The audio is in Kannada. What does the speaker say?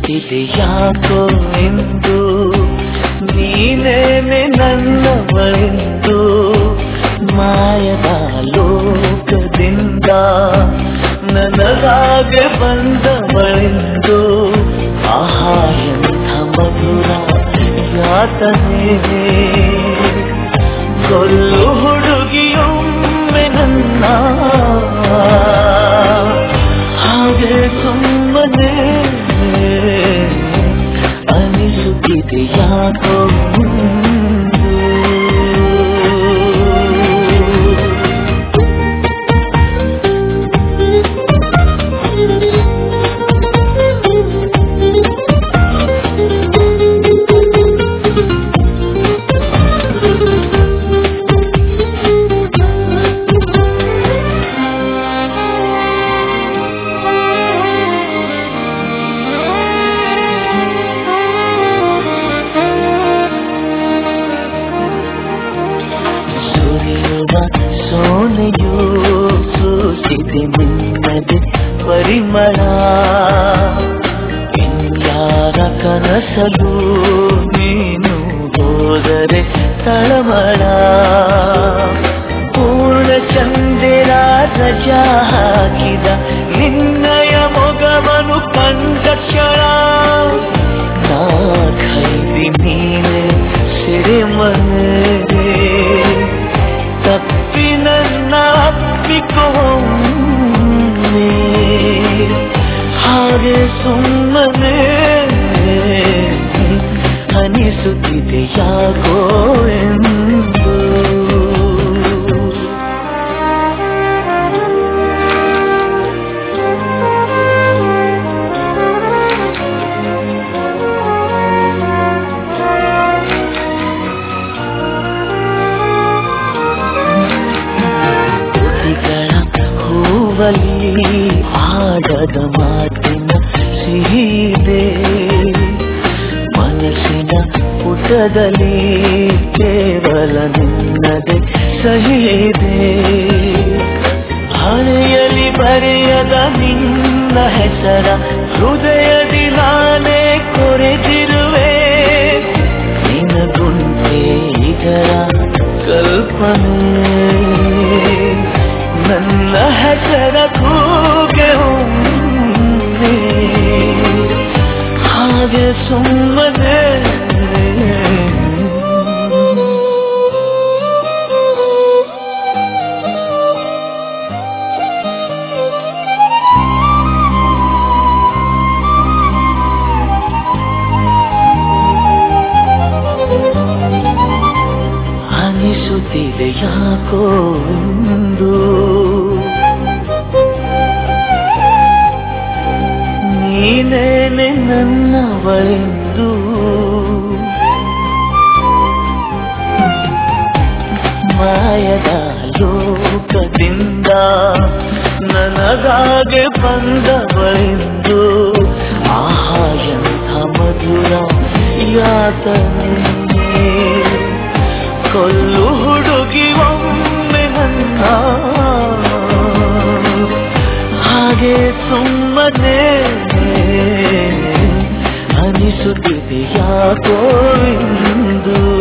ಅನಿಸುತ್ತಿದೆ ಯಾಕೋ ಎಂದು ನೀನೇನೆ ನನ್ನವಳೆಂದು ಮಾಯದ ಲೋಕದಿಂದ ನನಗಾಗೆ ಬಂದವಳೆಂದು ಆಹಾ ಎಂಥ ಮಧುರ ಯಾತನೆ ಕೊಲ್ಲು ಹುಡುಗಿಯೊಮ್ಮೆ ನನ್ನ ಹಾಗೆ ಸುಮ್ಮನೆ ಅನಿಸುತ್ತಿದೆ ಯಾಕೋ ಒಂದು. ಸುರಿಯುವ ಸೋನೆಯು ಸೂಸಿದೆ ನಿನ್ನದೆ ಪರಿಮಳ ಇನ್ಯಾರ ಕನಸಲು ನೀನು ಹೋದರೆ ತಳಮಳ ಪೂರ್ಣ ಚಂದಿರ ರಜಾ ಹಾಕಿದ ನಿನ್ನಯ ಮೊಗವನು ಕಂಡ ಕ್ಷಣ ನಾ ಖೈದಿ ನೀನೆ ಸಿರಿಮನೆ ತಪ್ಪಿ ನನ್ನ ಅಪ್ಪಿಕೊಂಡೆ ಹಾಗೆ ಸುಮ್ಮನೆ ಅನಿಸುತ್ತಿದೆ ಯಾಕೋ ಎಂದು ತುಟಿಗಳ ಹೂವಲ್ಲಿ ಆಡದ ಮಾತಿನ ಸಿಹಿದೆ ಮನಸ್ಸಿನ ಪುಟದಲ್ಲಿ ಕೇವಲ ನಿನ್ನದೆ ಸಹಿದೆ ಹಳೆಯಲಿ ಬರೆಯದ ನಿನ್ನ ಹೆಸರ ಹೃದಯದಿ ನಾನೇ ಕೊರೆದಿರುವೆ ನಿನಗುಂಟೆ ಇದರ ಕಲ್ಪನೆ ನನ್ನ ಹೆಸರ ಕೂಗೆ ಒಮ್ಮೆ ಹಾಗೆ ಸುಮ್ಮನೆ ಅನಿಸುತ್ತಿದೆ ಯಾಕೋ ಎಂದು ನೀನೇನೆ ನನ್ನವಳೆಂದು ಮಾಯದ ಲೋಕದಿಂದ ನನಗಾಗೆ ಬಂದವಳೆಂದು ಆಹಾ ಎಂಥ ಮಧುರ ಯಾತನೆ ಕೊಲ್ಲು ಹುಡುಗಿ ಒಮ್ಮೆ ನನ್ನ ಹಾಗೆ ಸುಮ್ಮನೆ ಅನಿಸುತ್ತಿದೆ ಯಾಕೋ ಎಂದು